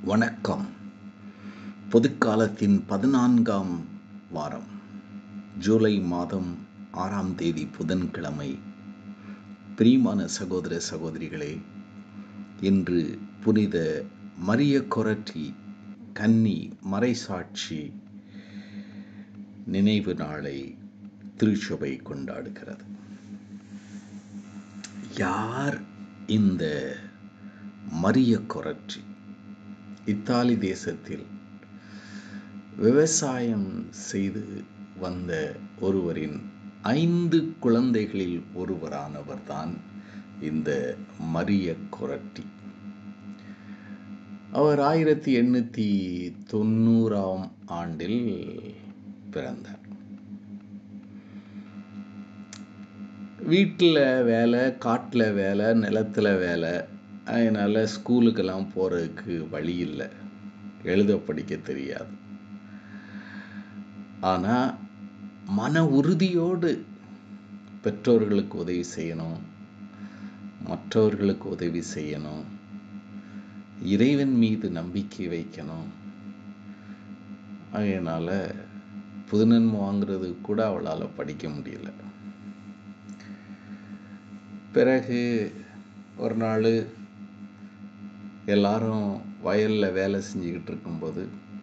வணக்கம் பொதுக்காலத்தின் பதினான்காம் வாரம் ஜூலை மாதம் ஆறாம் தேதி புதன்கிழமை பிரியமான சகோதர சகோதரிகளே இன்று புனித மரிய கொரட்டி கன்னி மறைசாட்சி நினைவு நாளை திருச்சபை கொண்டாடுகிறது யார் இந்த மரிய கொரற்றி இத்தாலி தேசத்தில் விவசாயம் செய்து வந்த ஒருவரின் ஐந்து குழந்தைகளில் ஒருவரானவர்தான் இந்த மரிய கொரட்டி அவர் ஆயிரத்தி எண்ணூற்றி தொண்ணூறாம் ஆண்டில் பிறந்தார் வீட்டில் வேலை காட்டில் வேலை நிலத்தில் வேலை அதனால் ஸ்கூலுக்கெல்லாம் போகிறதுக்கு வழி இல்லை எழுத படிக்க தெரியாது ஆனால் மன உறுதியோடு பெற்றோர்களுக்கு உதவி செய்யணும் மற்றவர்களுக்கு உதவி செய்யணும் இறைவன் மீது நம்பிக்கை வைக்கணும் அதனால் புதுநன்மை வாங்குறது கூட அவளால் படிக்க முடியல பிறகு ஒரு நாள் எல்லாரும் வயலில் வேலை செஞ்சுக்கிட்டு இருக்கும்போது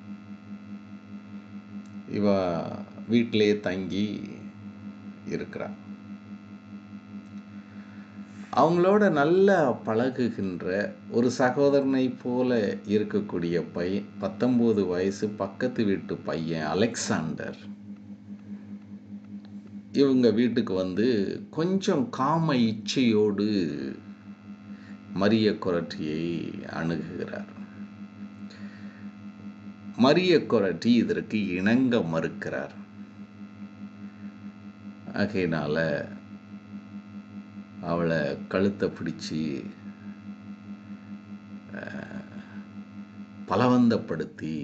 இவ வீட்டிலே தங்கி இருக்கிறான் அவங்களோட நல்ல பழகுகின்ற ஒரு சகோதரனை போல இருக்கக்கூடிய பையன் பத்தொம்போது வயசு பக்கத்து வீட்டு பையன் அலெக்சாண்டர் இவங்க வீட்டுக்கு வந்து கொஞ்சம் காம இச்சையோடு மரிய கொரட்டியை அணுகுகிறார் மரிய கொரட்டி இதற்கு இணங்க மறுக்கிறார் ஆகையினால அவளை கழுத்தை பிடிச்சி பலவந்தப்படுத்தி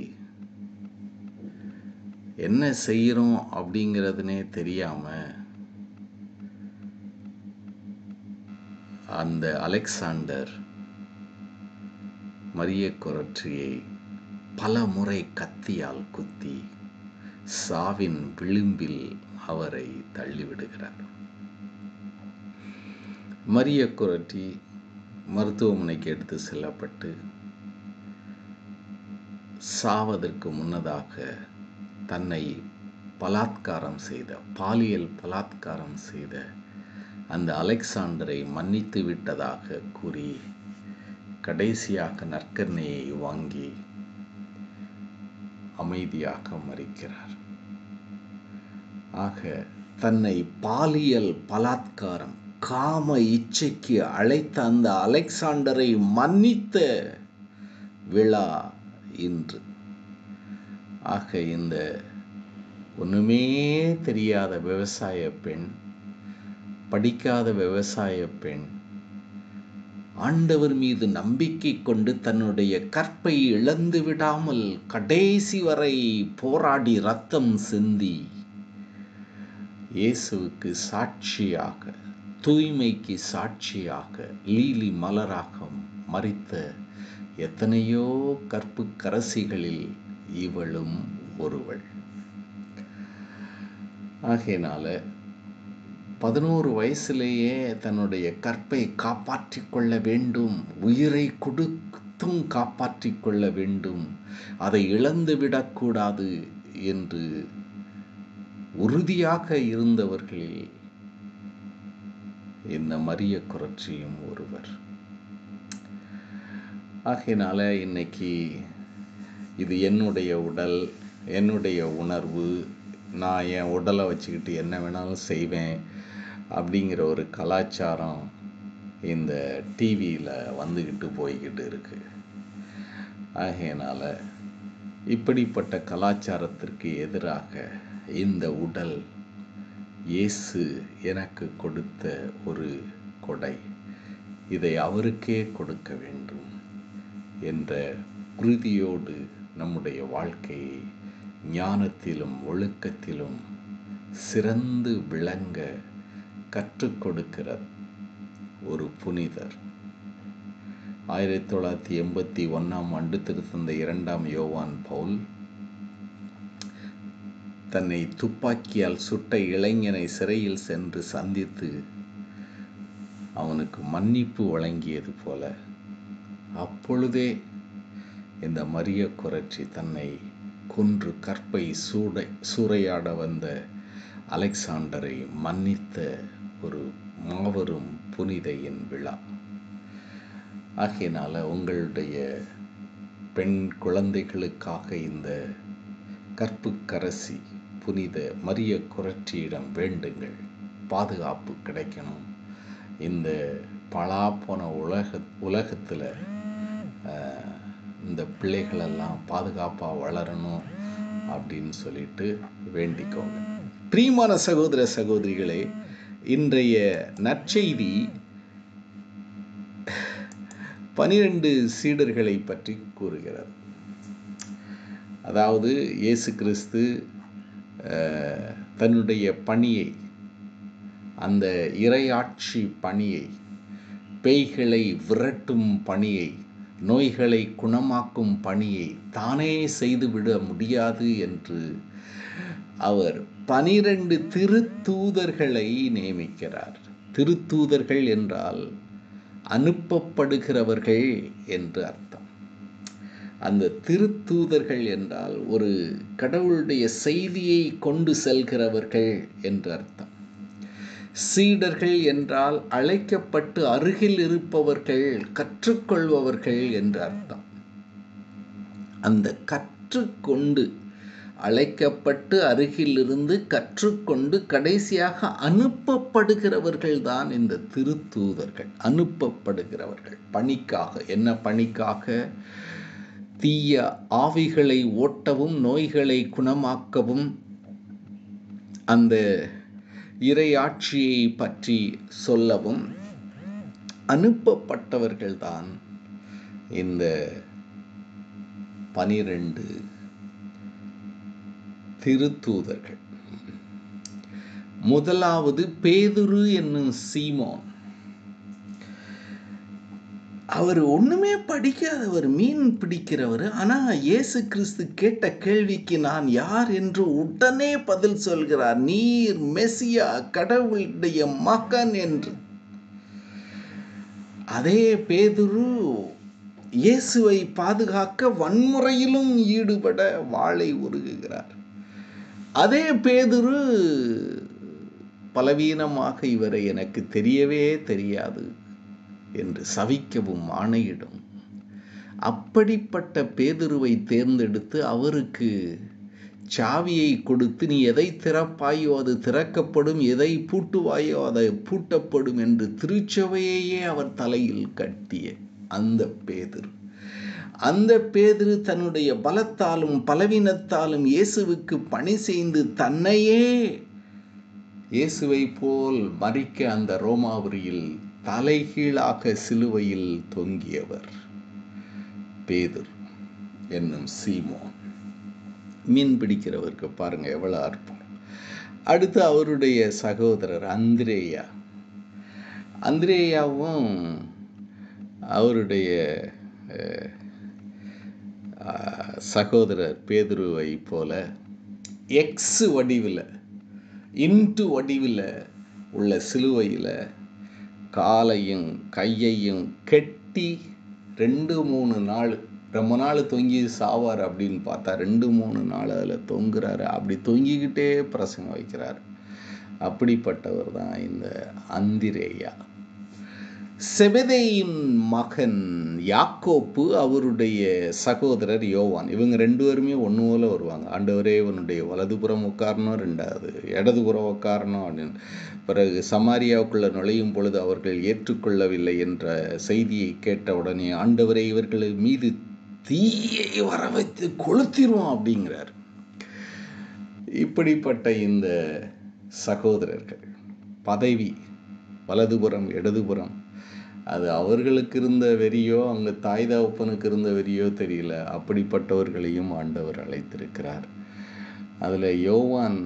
என்ன செய்கிறோம் அப்படிங்கிறதுனே தெரியாம அந்த அலெக்சாண்டர் மரிய கொரற்றியை பல முறை கத்தியால் குத்தி சாவின் விளிம்பில் அவரை தள்ளிவிடுகிறார் மரிய கொரட்டி மருத்துவமனைக்கு எடுத்து செல்லப்பட்டு சாவதற்கு முன்னதாக தன்னை பலாத்காரம் செய்த பாலியல் பலாத்காரம் செய்த அந்த அலெக்சாண்டரை மன்னித்து விட்டதாக கூறி கடைசியாக நற்கர்ணையை வாங்கி அமைதியாக மறிக்கிறார் ஆக தன்னை பாலியல் பலாத்காரம் காம இச்சைக்கு அழைத்த அந்த அலெக்சாண்டரை மன்னித்த விழா இன்று ஆக இந்த ஒன்றுமே தெரியாத விவசாய பெண் படிக்காத விவசாய பெண் ஆண்டவர் மீது நம்பிக்கை கொண்டு தன்னுடைய கற்பை இழந்து விடாமல் கடைசி வரை போராடி ரத்தம் சிந்தி இயேசுவுக்கு சாட்சியாக தூய்மைக்கு சாட்சியாக லீலி மலராக மறித்த எத்தனையோ கற்பு கரசிகளில் இவளும் ஒருவள் ஆகையினால பதினோரு வயசுலேயே தன்னுடைய கற்பை காப்பாற்றி கொள்ள வேண்டும் உயிரை கொடுத்தும் காப்பாற்றி கொள்ள வேண்டும் அதை இழந்து விடக்கூடாது என்று உறுதியாக இருந்தவர்களில் இந்த மரிய குரட்சியும் ஒருவர் ஆகையினால இன்னைக்கு இது என்னுடைய உடல் என்னுடைய உணர்வு நான் என் உடலை வச்சுக்கிட்டு என்ன வேணாலும் செய்வேன் அப்படிங்கிற ஒரு கலாச்சாரம் இந்த டிவியில் வந்துக்கிட்டு போய்கிட்டு இருக்கு ஆகையினால இப்படிப்பட்ட கலாச்சாரத்திற்கு எதிராக இந்த உடல் இயேசு எனக்கு கொடுத்த ஒரு கொடை இதை அவருக்கே கொடுக்க வேண்டும் என்ற உறுதியோடு நம்முடைய வாழ்க்கையை ஞானத்திலும் ஒழுக்கத்திலும் சிறந்து விளங்க கற்றுக் கொடுக்கிற ஒரு புனிதர் ஆயிரத்தி தொள்ளாயிரத்தி எண்பத்தி ஒன்றாம் ஆண்டு திருத்தந்தை இரண்டாம் யோவான் பவுல் தன்னை துப்பாக்கியால் சுட்ட இளைஞனை சிறையில் சென்று சந்தித்து அவனுக்கு மன்னிப்பு வழங்கியது போல அப்பொழுதே இந்த மரிய குரட்சி தன்னை கொன்று கற்பை சூடை சூறையாட வந்த அலெக்சாண்டரை மன்னித்த ஒரு மாபெரும் புனிதையின் விழா ஆகையினால உங்களுடைய பெண் குழந்தைகளுக்காக இந்த கற்புக்கரசி புனித மரிய குரட்சியிடம் வேண்டுங்கள் பாதுகாப்பு கிடைக்கணும் இந்த பலாப்போன உலக உலகத்தில் இந்த பிள்ளைகளெல்லாம் பாதுகாப்பாக வளரணும் அப்படின்னு சொல்லிட்டு வேண்டிக்கோங்க பிரியமான சகோதர சகோதரிகளே இன்றைய நற்செய்தி பனிரெண்டு சீடர்களை பற்றி கூறுகிறது அதாவது இயேசு கிறிஸ்து தன்னுடைய பணியை அந்த இறையாட்சி பணியை பேய்களை விரட்டும் பணியை நோய்களை குணமாக்கும் பணியை தானே செய்துவிட முடியாது என்று அவர் பனிரெண்டு திருத்தூதர்களை நியமிக்கிறார் திருத்தூதர்கள் என்றால் அனுப்பப்படுகிறவர்கள் என்று அர்த்தம் அந்த திருத்தூதர்கள் என்றால் ஒரு கடவுளுடைய செய்தியை கொண்டு செல்கிறவர்கள் என்று அர்த்தம் சீடர்கள் என்றால் அழைக்கப்பட்டு அருகில் இருப்பவர்கள் கற்றுக்கொள்பவர்கள் என்று அர்த்தம் அந்த கற்றுக்கொண்டு அழைக்கப்பட்டு அருகிலிருந்து கற்றுக்கொண்டு கடைசியாக அனுப்பப்படுகிறவர்கள் தான் இந்த திருத்தூதர்கள் அனுப்பப்படுகிறவர்கள் பணிக்காக என்ன பணிக்காக தீய ஆவிகளை ஓட்டவும் நோய்களை குணமாக்கவும் அந்த இறையாட்சியை பற்றி சொல்லவும் அனுப்பப்பட்டவர்கள்தான் இந்த பனிரெண்டு திருத்தூதர்கள் முதலாவது பேதுரு என்னும் சீமோன் அவர் ஒண்ணுமே படிக்காதவர் மீன் பிடிக்கிறவர் ஆனா இயேசு கிறிஸ்து கேட்ட கேள்விக்கு நான் யார் என்று உடனே பதில் சொல்கிறார் நீர் மெசியா கடவுளுடைய மகன் என்று அதே பேதுரு இயேசுவை பாதுகாக்க வன்முறையிலும் ஈடுபட வாளை உருகுகிறார் அதே பேதுரு பலவீனமாக இவரை எனக்கு தெரியவே தெரியாது என்று சவிக்கவும் ஆணையிடும் அப்படிப்பட்ட பேதுருவை தேர்ந்தெடுத்து அவருக்கு சாவியை கொடுத்து நீ எதை திறப்பாயோ அது திறக்கப்படும் எதை பூட்டுவாயோ அதை பூட்டப்படும் என்று திருச்சபையையே அவர் தலையில் கட்டிய அந்த பேதுரு அந்த பேதிரு தன்னுடைய பலத்தாலும் பலவீனத்தாலும் இயேசுவுக்கு பணி செய்து தன்னையே இயேசுவை போல் மறிக்க அந்த ரோமாபுரியில் தலைகீழாக சிலுவையில் தொங்கியவர் பேதுர் என்னும் சீமோன் மீன் பிடிக்கிறவருக்கு பாருங்க எவ்வளவு அற்பம் அடுத்து அவருடைய சகோதரர் அந்திரேயா அந்திரேயாவும் அவருடைய சகோதரர் பேதுருவை போல எக்ஸ் வடிவில் இன்ட்டு வடிவில் உள்ள சிலுவையில் காலையும் கையையும் கெட்டி ரெண்டு மூணு நாள் ரொம்ப நாள் தொங்கி சாவார் அப்படின்னு பார்த்தா ரெண்டு மூணு நாள் அதில் தொங்குறாரு அப்படி தொங்கிக்கிட்டே பிரசங்கம் வைக்கிறார் அப்படிப்பட்டவர் தான் இந்த அந்திரேயா செபதேயின் மகன் யாக்கோப்பு அவருடைய சகோதரர் யோவான் இவங்க ரெண்டு பேருமே ஒன்று போல வருவாங்க ஆண்டவரே இவனுடைய வலதுபுறம் உட்காரணும் ரெண்டாவது இடதுபுறம் உட்காரணும் அப்படின்னு பிறகு சமாரியாவுக்குள்ள நுழையும் பொழுது அவர்கள் ஏற்றுக்கொள்ளவில்லை என்ற செய்தியை கேட்ட உடனே ஆண்டவரே இவர்கள் மீது தீயை வர வைத்து கொளுத்திடுவோம் அப்படிங்கிறார் இப்படிப்பட்ட இந்த சகோதரர்கள் பதவி வலதுபுறம் இடதுபுறம் அது அவர்களுக்கு இருந்த வெறியோ அங்கே தாய் தகப்பனுக்கு இருந்த வெறியோ தெரியல அப்படிப்பட்டவர்களையும் ஆண்டவர் அழைத்திருக்கிறார் அதில் யோவான்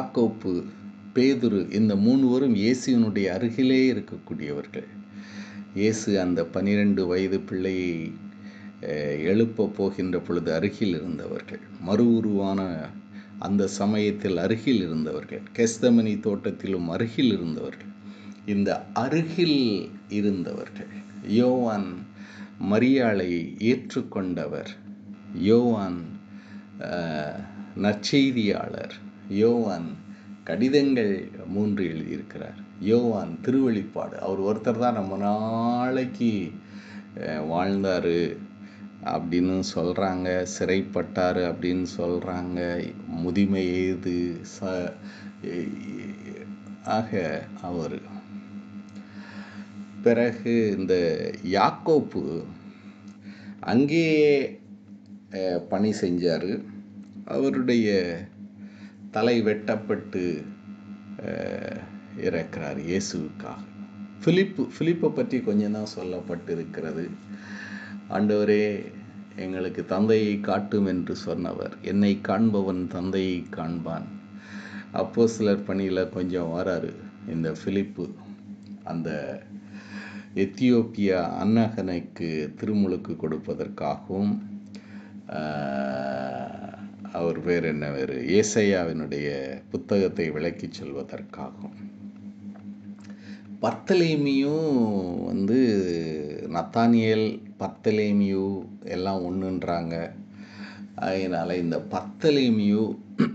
யாக்கோப்பு பேதுரு இந்த மூணுவரும் இயேசுவினுடைய அருகிலே இருக்கக்கூடியவர்கள் இயேசு அந்த பனிரெண்டு வயது பிள்ளையை அஹ், எழுப்பப் போகின்ற பொழுது அருகில் இருந்தவர்கள் மறு உருவான அந்த சமயத்தில் அருகில் இருந்தவர்கள் கெஸ்தமனி தோட்டத்திலும் அருகில் இருந்தவர்கள் இந்த அருகில் இருந்தவர்கள் யோவான் மரியாளை ஏற்றுக்கொண்டவர் யோவான் அஹ், நற்செய்தியாளர் யோவான் கடிதங்கள் மூன்று எழுதியிருக்கிறார் யோவான் திருவெளிப்பாடு அவர் ஒருத்தர் தான் ரொம்ப நாளைக்கு அஹ், வாழ்ந்தாரு அப்படின்னு சொல்கிறாங்க சிறைப்பட்டார் அப்படின்னு சொல்கிறாங்க முதுமை ஏது ச ஆக அவர் பிறகு இந்த யாக்கோப்பு அங்கேயே அஹ், பணி செஞ்சார் அவருடைய தலை வெட்டப்பட்டு அஹ், இறக்கிறார் இயேசுவுக்காக பிலிப்பு பிலிப்பை பற்றி கொஞ்சம் தான் சொல்லப்பட்டிருக்கிறது ஆண்டவரே எங்களுக்கு தந்தையை காட்டும் என்று சொன்னவர் என்னை காண்பவன் தந்தையை காண்பான் அப்போ சிலர் பணியில் கொஞ்சம் வராரு இந்த பிலிப்பு அந்த எத்தியோப்பியா அன்னகனைக்கு திருமுழுக்கு கொடுப்பதற்காகவும் ஆஹ், அவர் பேர் என்ன வேறு ஏசையாவினுடைய புத்தகத்தை விளக்கிச் சொல்வதற்காகவும் பர்த்தலேமியும் வந்து நத்தானியல் பர்த்தலேமியு எல்லாம் ஒன்றுன்றாங்க அதனால் இந்த பர்த்தலேமியு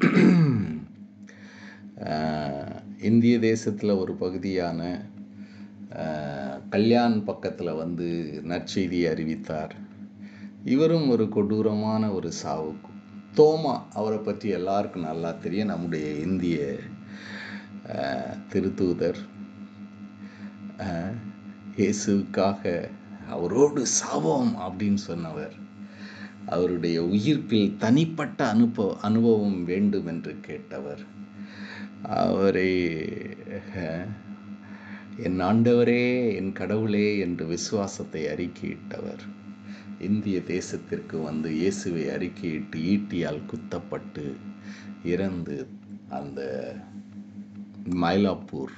ஆஹ், இந்திய தேசத்தில் ஒரு பகுதியான ஆஹ், கல்யாண் பக்கத்தில் வந்து நற்செய்தியை அறிவித்தார் இவரும் ஒரு கொடூரமான ஒரு சாவுக்கு தோமா அவரை பற்றி எல்லாருக்கும் நல்லா தெரியும் நம்முடைய இந்திய ஆஹ், திருத்தூதர் ஆஹ், இயேசுவுக்காக அவரோடு சாவோம் அப்படின்னு சொன்னவர் அவருடைய உயிர்ப்பில் தனிப்பட்ட அனுபவ அனுபவம் வேண்டும் என்று கேட்டவர் அவரை அஹ், என் ஆண்டவரே என் கடவுளே என்று விசுவாசத்தை அறிக்கையிட்டவர் இந்திய தேசத்திற்கு வந்து இயேசுவை அறிக்கையிட்டு ஈட்டியால் குத்தப்பட்டு இறந்து அந்த மயிலாப்பூர்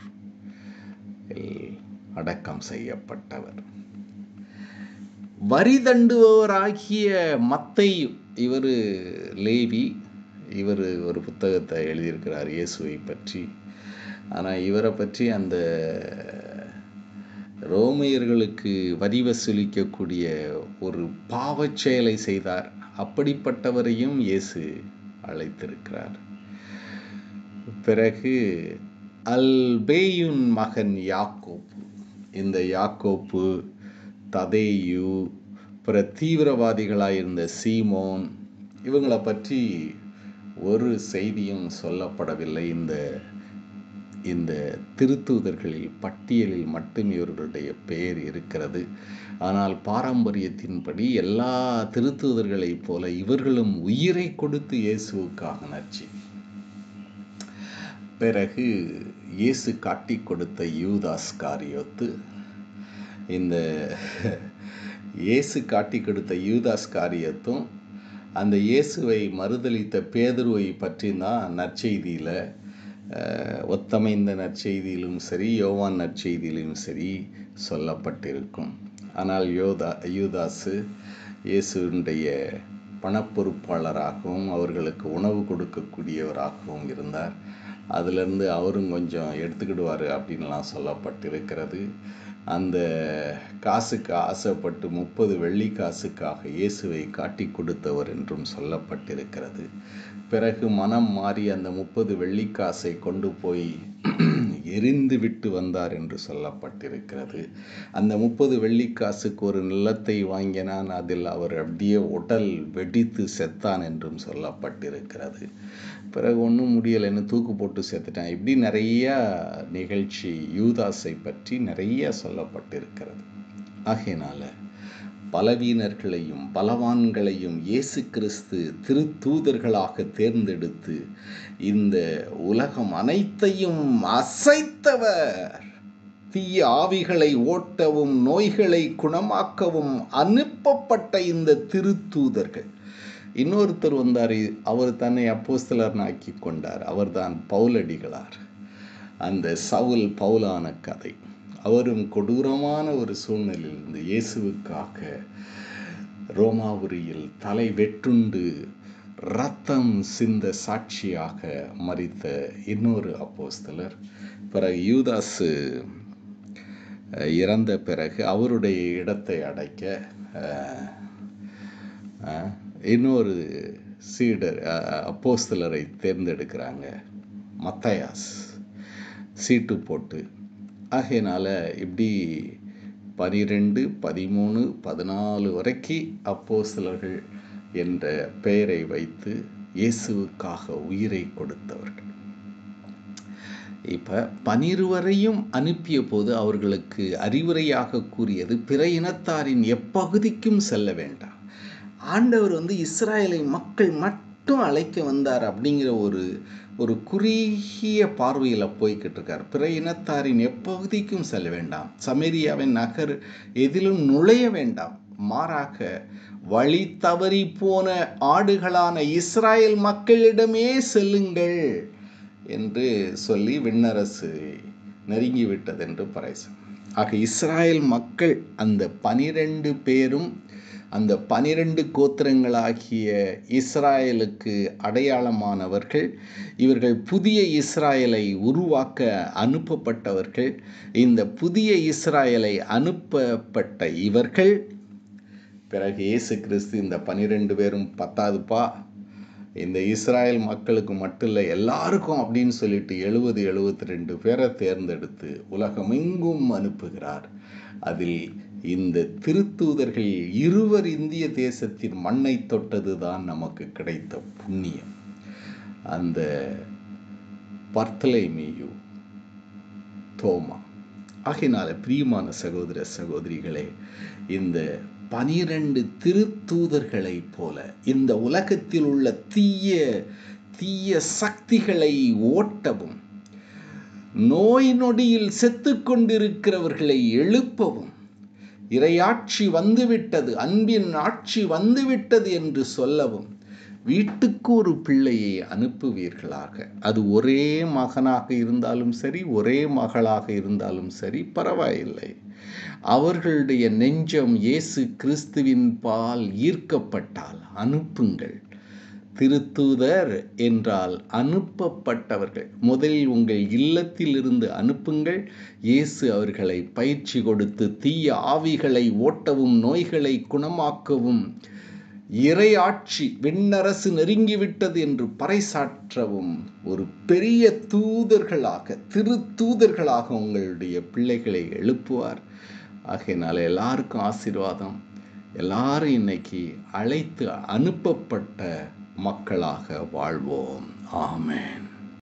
அடக்கம் செய்யப்பட்டவர் வரி தண்டுபவராகிய மத்தை இவர் லேவி இவர் ஒரு புத்தகத்தை எழுதியிருக்கிறார் இயேசுவை பற்றி ஆனால் இவரை பற்றி அந்த ரோமையர்களுக்கு வரி வசூலிக்கக்கூடிய ஒரு பாவச் செயலை செய்தார் அப்படிப்பட்டவரையும் இயேசு அழைத்திருக்கிறார் பிறகு அல்பேயுன் மகன் யாக்கோப்பு இந்த யாக்கோப்பு ததேயு பிற தீவிரவாதிகளாக இருந்த சீமோன் இவங்களை பற்றி ஒரு செய்தியும் சொல்லப்படவில்லை இந்த இந்த திருத்தூதர்களில் பட்டியலில் மட்டும் இவர்களுடைய பெயர் இருக்கிறது ஆனால் பாரம்பரியத்தின்படி எல்லா திருத்தூதர்களைப் போல இவர்களும் உயிரை கொடுத்து இயேசுவுக்காக நச்சு பிறகு இயேசு காட்டி கொடுத்த யூதாஸ் காரியோத்து இந்த இயேசு காட்டி கொடுத்த யூதாஸ் காரியத்தும் அந்த இயேசுவை மறுதளித்த பேதுருவை பற்றி தான் நற்செய்தியில் ஒத்தமைந்த நற்செய்தியிலும் சரி யோவான் நற்செய்தியிலும் சரி சொல்லப்பட்டிருக்கும் ஆனால் யோதா யூதாசு இயேசுடைய பணப்பொறுப்பாளராகவும் அவர்களுக்கு உணவு கொடுக்கக்கூடியவராகவும் இருந்தார் அதிலிருந்து அவரும் கொஞ்சம் எடுத்துக்கிடுவார் அப்படின்லாம் சொல்லப்பட்டிருக்கிறது அந்த காசுக்கு ஆசைப்பட்டு முப்பது வெள்ளி காசுக்காக இயேசுவை காட்டி கொடுத்தவர் என்றும் சொல்லப்பட்டிருக்கிறது பிறகு மனம் மாறி அந்த முப்பது வெள்ளிக்காசை கொண்டு போய் எரிந்து விட்டு வந்தார் என்று சொல்லப்பட்டிருக்கிறது அந்த முப்பது வெள்ளிக்காசுக்கு ஒரு நிலத்தை வாங்கினான் அதில் அவர் அப்படியே உடல் வெடித்து செத்தான் என்றும் சொல்லப்பட்டிருக்கிறது பிறகு ஒன்றும் முடியலைன்னு தூக்கு போட்டு செத்துட்டான் இப்படி நிறைய நிகழ்ச்சி யூதாஸை பற்றி நிறைய சொல்லப்பட்டிருக்கிறது ஆகையினால பலவீனர்களையும் பலவான்களையும் இயேசு கிறிஸ்து திருத்தூதர்களாக தேர்ந்தெடுத்து இந்த உலகம் அனைத்தையும் அசைத்தவர் தீய ஆவிகளை ஓட்டவும் நோய்களை குணமாக்கவும் அனுப்பப்பட்ட இந்த திருத்தூதர்கள் இன்னொருத்தர் வந்தார் அவர் தன்னை அப்போஸ்தலர் ஆக்கி கொண்டார் அவர்தான் பவுலடிகளார் அந்த சவுல் பவுலான கதை அவரும் கொடூரமான ஒரு சூழ்நிலையிலிருந்து இயேசுவுக்காக ரோமாபுரியில் தலை வெட்டுண்டு ரத்தம் சிந்த சாட்சியாக மறித்த இன்னொரு அப்போஸ்தலர் பிறகு யூதாசு அஹ், இறந்த பிறகு அவருடைய இடத்தை அடைக்க அஹ், அஹ், இன்னொரு சீடர் அஹ், அப்போஸ்தலரை தேர்ந்தெடுக்கிறாங்க மத்தயாஸ் சீட்டு போட்டு ஆகையினால இப்படி பனிரெண்டு பதிமூணு பதினாலு வரைக்கும் அப்போஸ்தலர்கள் என்ற பெயரை வைத்து இயேசுவுக்காக உயிரை கொடுத்தவர்கள் இப்ப பனிருவரையும் அனுப்பிய போது அவர்களுக்கு அறிவுரையாக கூறியது பிற இனத்தாரின் எப்பகுதிக்கும் செல்ல வேண்டாம் ஆண்டவர் வந்து இஸ்ராயலை மக்கள் மட்டும் அழைக்க வந்தார் அப்படிங்கிற ஒரு ஒரு குறுகிய பார்வையில் போய்கிட்டு இருக்கார் பிற இனத்தாரின் எப்பகுதிக்கும் செல்ல வேண்டாம் சமேரியாவின் நகர் எதிலும் நுழைய வேண்டாம் மாறாக வழி தவறி போன ஆடுகளான இஸ்ராயல் மக்களிடமே செல்லுங்கள் என்று சொல்லி விண்ணரசு நெருங்கிவிட்டது என்று பறைசம் ஆக இஸ்ராயல் மக்கள் அந்த பனிரெண்டு பேரும் அந்த பனிரெண்டு கோத்திரங்களாகிய இஸ்ராயலுக்கு அடையாளமானவர்கள் இவர்கள் புதிய இஸ்ராயலை உருவாக்க அனுப்பப்பட்டவர்கள் இந்த புதிய இஸ்ராயலை அனுப்பப்பட்ட இவர்கள் பிறகு இயேசு கிறிஸ்து இந்த பனிரெண்டு பேரும் பத்தாதுப்பா இந்த இஸ்ராயல் மக்களுக்கு மட்டும் இல்லை எல்லாருக்கும் அப்படின்னு சொல்லிட்டு எழுபது எழுபத்தி ரெண்டு பேரை தேர்ந்தெடுத்து உலகமெங்கும் அனுப்புகிறார் அதில் இந்த திருத்தூதர்கள் இருவர் இந்திய தேசத்தின் மண்ணை தொட்டது தான் நமக்கு கிடைத்த புண்ணியம் அந்த பர்த்தலைமேயு தோமா ஆகையினால பிரியமான சகோதர சகோதரிகளே இந்த பனிரெண்டு திருத்தூதர்களைப் போல இந்த உலகத்தில் உள்ள தீய தீய சக்திகளை ஓட்டவும் நோய் நொடியில் செத்து கொண்டிருக்கிறவர்களை எழுப்பவும் இறையாட்சி வந்துவிட்டது அன்பின் ஆட்சி வந்துவிட்டது என்று சொல்லவும் வீட்டுக்கு ஒரு பிள்ளையை அனுப்புவீர்களாக அது ஒரே மகனாக இருந்தாலும் சரி ஒரே மகளாக இருந்தாலும் சரி பரவாயில்லை அவர்களுடைய நெஞ்சம் இயேசு கிறிஸ்துவின் பால் ஈர்க்கப்பட்டால் அனுப்புங்கள் திருத்தூதர் என்றால் அனுப்பப்பட்டவர்கள் முதலில் உங்கள் இல்லத்திலிருந்து அனுப்புங்கள் இயேசு அவர்களை பயிற்சி கொடுத்து தீய ஆவிகளை ஓட்டவும் நோய்களை குணமாக்கவும் இறையாட்சி விண்ணரசு நெருங்கிவிட்டது என்று பறைசாற்றவும் ஒரு பெரிய தூதர்களாக திரு தூதர்களாக உங்களுடைய பிள்ளைகளை எழுப்புவார் ஆகையினால எல்லாருக்கும் ஆசீர்வாதம் எல்லாரும் இன்னைக்கு அழைத்து அனுப்பப்பட்ட மக்களாக வாழ்வோம் ஆமென்